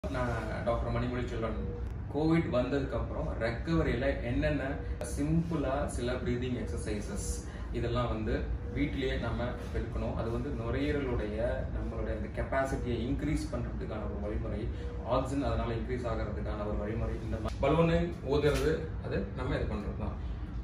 நான் டாக்டர் மணிமொழி செல்வன் கோவிட் வந்ததுக்கு அப்புறம் ரெக்கவரியில என்னென்ன சிம்பிளா சில பிரீதிங் எக்ஸசைசஸ் இதெல்லாம் வந்து வீட்டிலேயே நம்ம எடுக்கணும் அது வந்து நுரையீரலுடைய நம்மளுடைய அந்த கெப்பாசிட்டியை இன்க்ரீஸ் பண்றதுக்கான ஒரு வழிமுறை ஆக்சிஜன் அதனால இன்க்ரீஸ் ஆகிறதுக்கான ஒரு வழிமுறை இந்த பலூனு ஊதுறது அது நம்ம இது பண்றது தான்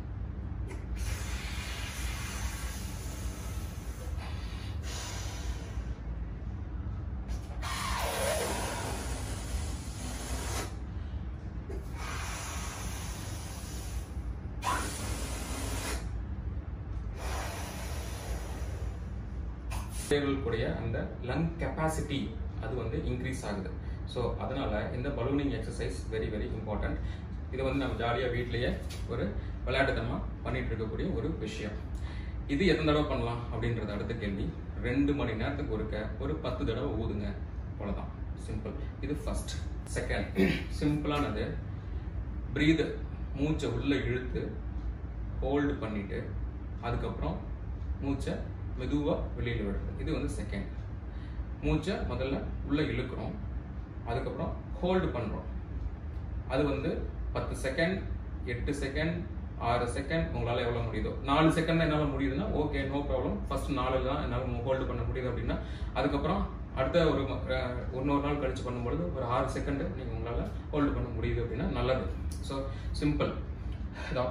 கூடிய அந்த லங் கெப்பாசிட்டி அது வந்து இன்க்ரீஸ் ஆகுது ஸோ அதனால இந்த ballooning exercise very very important இது வந்து நம்ம ஜாலியாக வீட்லயே ஒரு விளையாட்டுத்தனமாக பண்ணிட்டு இருக்கக்கூடிய ஒரு விஷயம் இது எத்தனை தடவை பண்ணலாம் அப்படின்றது அடுத்த கேள்வி ரெண்டு மணி நேரத்துக்கு ஒருக்க ஒரு பத்து தடவை ஊதுங்க அவ்வளோதான் சிம்பிள் இது ஃபர்ஸ்ட் செகண்ட் சிம்பிளானது பிரீத் மூச்சை உள்ள இழுத்து ஹோல்டு பண்ணிட்டு அதுக்கப்புறம் மூச்சை மெதுவாக வெளியில் விடுறது இது வந்து செகண்ட் மூச்சை முதல்ல உள்ள இழுக்கிறோம் அதுக்கப்புறம் ஹோல்டு பண்ணுறோம் அது வந்து பத்து செகண்ட் எட்டு செகண்ட் ஆறு செகண்ட் உங்களால் எவ்வளோ முடியுதோ நாலு செகண்ட் தான் என்னால் முடியுதுன்னா ஓகே நோ ப்ராப்ளம் ஃபர்ஸ்ட் நாலு தான் என்னால் ஹோல்டு பண்ண முடியுது அப்படின்னா அதுக்கப்புறம் அடுத்த ஒரு அஹ், இன்னொரு நாள் கழிச்சு பண்ணும்பொழுது ஒரு ஆறு செகண்ட் நீங்கள் உங்களால் ஹோல்டு பண்ண முடியுது அப்படின்னா நல்லது ஸோ சிம்பிள் இதான்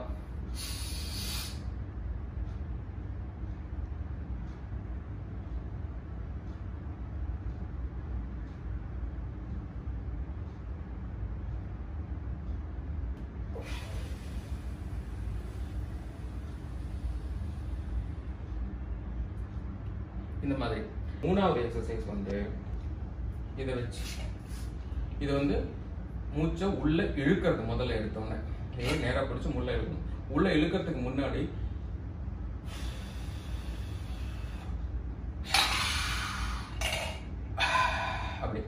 இந்த மாதிரி மூணாவது எக்ஸசைஸ் வந்து இதை வச்சு இது வந்து மூச்சை உள்ள இழுக்கிறது முதல்ல எடுத்தோன்னே நீங்க நேரா பிடிச்சு உள்ள இழுக்கணும் உள்ள இழுக்கிறதுக்கு முன்னாடி அப்படி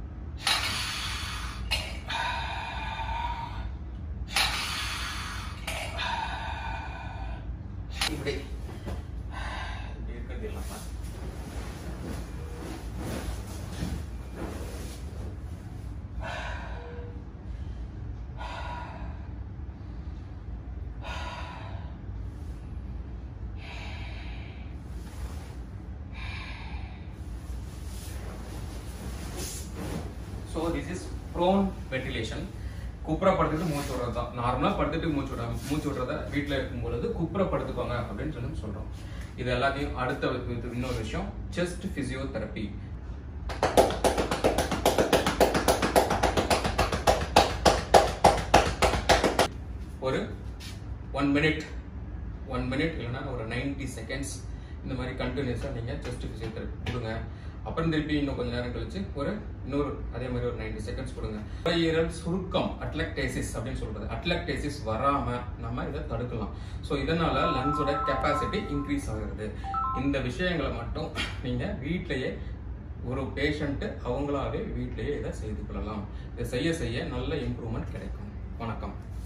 இப்படி இப்படி இருக்கிறது இல்லாம so this is prone ventilation குப்புற படுத்துட்டு மூச்சு விடுறது தான் நார்மலாக படுத்துட்டு மூச்சு விட மூச்சு விடுறத வீட்டில் இருக்கும் பொழுது குப்புற படுத்துக்கோங்க அப்படின்னு சொல்லி சொல்கிறோம் இது எல்லாத்தையும் அடுத்த இது இன்னொரு விஷயம் செஸ்ட் ஃபிசியோதெரப்பி ஒரு ஒன் மினிட் ஒன் மினிட் இல்லைன்னா ஒரு 90 செகண்ட்ஸ் இந்த மாதிரி கண்டினியூஸாக நீங்கள் செஸ்ட் ஃபிசியோதெரப்பி கொடுங்க அப்புறம் திருப்பி இன்னும் கொஞ்ச நேரம் கழிச்சு ஒரு இன்னொரு அதே மாதிரி ஒரு 90 செகண்ட்ஸ் கொடுங்க நுரையீரல் சுருக்கம் அட்லக்டேசிஸ் அப்படின்னு சொல்றது அட்லக்டேசிஸ் வராம நம்ம இதை தடுக்கலாம் ஸோ இதனால லங்ஸோட கெப்பாசிட்டி இன்க்ரீஸ் ஆகுறது இந்த விஷயங்களை மட்டும் நீங்க வீட்டிலேயே ஒரு பேஷண்ட் அவங்களாவே வீட்டிலேயே இதை செய்து கொள்ளலாம் இதை செய்ய செய்ய நல்ல இம்ப்ரூவ்மெண்ட் கிடைக்கும் வணக்கம்